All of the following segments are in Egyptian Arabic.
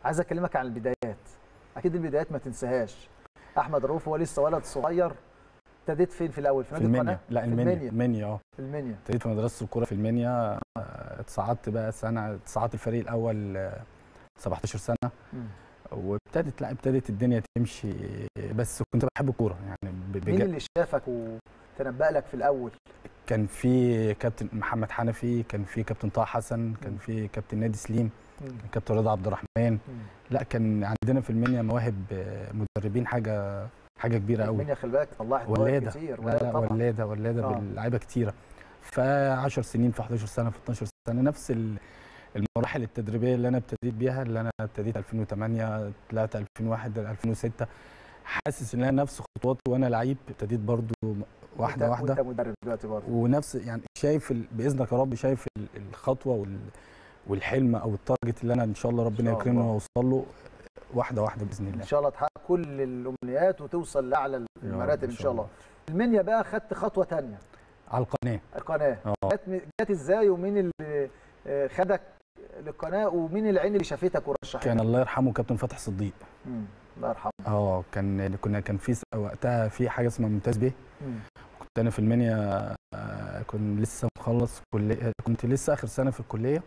عايز اكلمك عن البدايات اكيد البدايات ما تنساهاش احمد رؤوف هو لسه ولد صغير ابتديت فين في الاول في في نادي المنيا القناه لا في المنيا المنيا المنيا اه في المنيا ابتديت في مدرسه الكوره في المنيا آه، اتصعدت بقى سنه اتصعدت الفريق الاول آه، 17 سنه مم. وابتدت لا ابتدت الدنيا تمشي بس كنت بحب الكوره يعني ب- مين بجد اللي شافك وتنبأ لك في الاول كان في كابتن محمد حنفي كان في كابتن طه حسن كان مم. في كابتن نادي سليم مم. كان كابتن رضا عبد الرحمن مم. لا كان عندنا في المنيا مواهب آه، مدربين حاجه حاجه كبيره قوي المنيا خلي بالك طلعت مواهب ولاده كتير لا ولاده لا طبعا ولاده ولاده آه. باللعيبه كتيره ف 10 سنين في 11 سنه في 12 سنه نفس ال- المراحل التدريبيه اللي انا ابتديت بيها اللي انا ابتديت 2008 طلعت 2001 2006 حاسس ان انا نفس خطواتي وانا لعيب ابتديت برضو واحده وأنت- واحده وانت مدرب دلوقتي برضه ونفس يعني شايف ال- باذنك يا رب شايف ال- الخطوه وال والحلم او التارجت اللي انا ان شاء الله ربنا شاء يكرمني الله. واوصل له واحده واحده باذن الله ان شاء الله تحقق كل الامنيات وتوصل لاعلى يا رب المراتب ان شاء الله المنيا بقى خدت خطوه تانية على القناه القناه اه جت جت ازاي ومين اللي آه، خدك للقناه ومين العين اللي شافتك ورشحتك كان الله يرحمه كابتن فتحي صديق مم. الله يرحمه اه كان كنا كان في س- وقتها في حاجه اسمها ممتاز بيه مم. كنت انا في المنيا آه، كنت لسه مخلص كليه كنت لسه اخر سنه في الكليه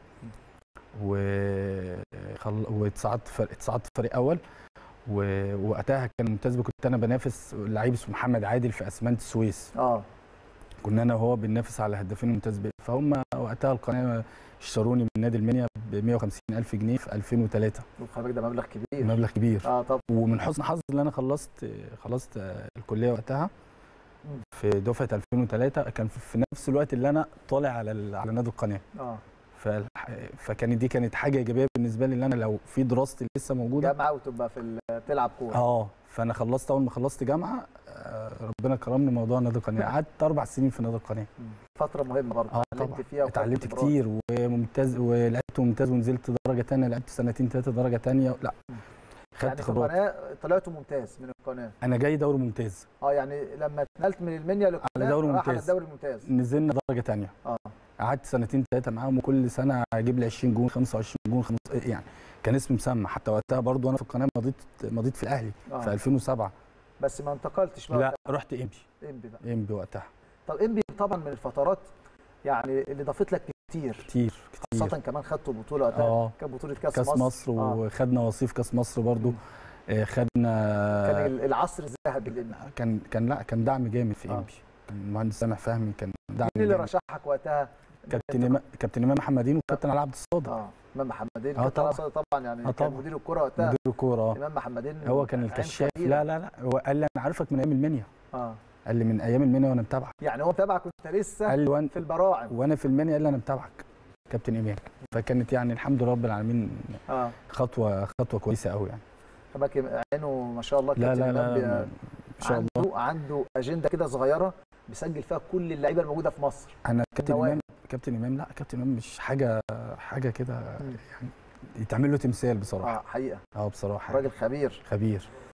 و خل... واتصعدت فريق اتصعدت فريق اول و- ووقتها كان ممتاز بيه كنت انا بنافس لعيب اسمه محمد عادل في اسمنت السويس اه كنا انا وهو بننافس على هدافين ممتاز بيه فهم وقتها القناه اشتروني من نادي المنيا ب 150 الف جنيه في 2003 خلي بالك ده مبلغ كبير مبلغ كبير اه طب ومن حسن حظي ان انا خلصت خلصت الكليه وقتها مم. في دفعه 2003 كان في نفس الوقت اللي انا طالع على ال- على نادي القناه اه فالح- فكانت دي كانت حاجه ايجابيه بالنسبه لي ان انا لو في دراستي لسه موجوده جامعه وتبقى في ال- تلعب كوره اه فانا خلصت اول ما خلصت جامعه آه، ربنا كرمني موضوع نادي القناه قعدت اربع سنين في نادي القناه مم. فتره مهمه برضه اه اتعلمت طبعا فيها وخدت اتعلمت خبرات. كتير وممتاز ولعبت ممتاز ونزلت درجه ثانيه لعبت سنتين ثلاثه درجه ثانيه لا خدت يعني في خبرات القناه طلعت ممتاز من القناه انا جاي دوري ممتاز اه يعني لما اتنقلت من المنيا للقناه على دوري راح على ممتاز. الدوري الممتاز نزلنا درجه ثانيه اه قعدت سنتين ثلاثه معاهم وكل سنه اجيب لي 20 جون 25 جون خمس يعني كان اسمي مسمى حتى وقتها برضو انا في القناه مضيت مضيت في الاهلي آه. في 2007 بس ما انتقلتش بقى لا رحت امبي انبي بقى امبي وقتها طب انبي طبعا من الفترات يعني اللي ضافت لك كتير كتير كتير خاصه كمان خدتوا بطوله وقتها اه كانت بطوله كاس, كاس مصر آه. وخدنا وصيف كاس مصر برضو مم. آه، خدنا كان ال- العصر الذهبي للانبي كان كان لا كان دعم جامد في آه. امبي كان المهندس سامح فهمي كان دعم مين اللي جامد. رشحك وقتها كابتن إمام- كابتن امام محمدين وكابتن علاء عبد الصادق اه امام محمدين آه كابتن طبعا. عصام طبعا يعني آه كان طبعا. مدير الكره وقتها مدير الكوره آه. امام محمدين هو كان عين الكشاف كبيرة. لا لا لا هو قال لي انا عارفك من ايام المنيا اه قال لي من ايام المنيا وانا متابعك يعني هو متابعك وانت لسه قال لي وأن- في البراعم وانا في المنيا قال لي انا متابعك كابتن امام فكانت يعني الحمد لله رب العالمين اه خطوه خطوه كويسه قوي يعني خباك عينه ما شاء الله لا كابتن لا إمام لا بي- ان شاء الله عنده عنده اجنده كده صغيره بيسجل فيها كل اللعيبه الموجوده في مصر انا كابتن النوايا. امام كابتن امام لا كابتن امام مش حاجه حاجه كده مم. يعني يتعمل له تمثال بصراحه اه حقيقه اه بصراحه راجل خبير خبير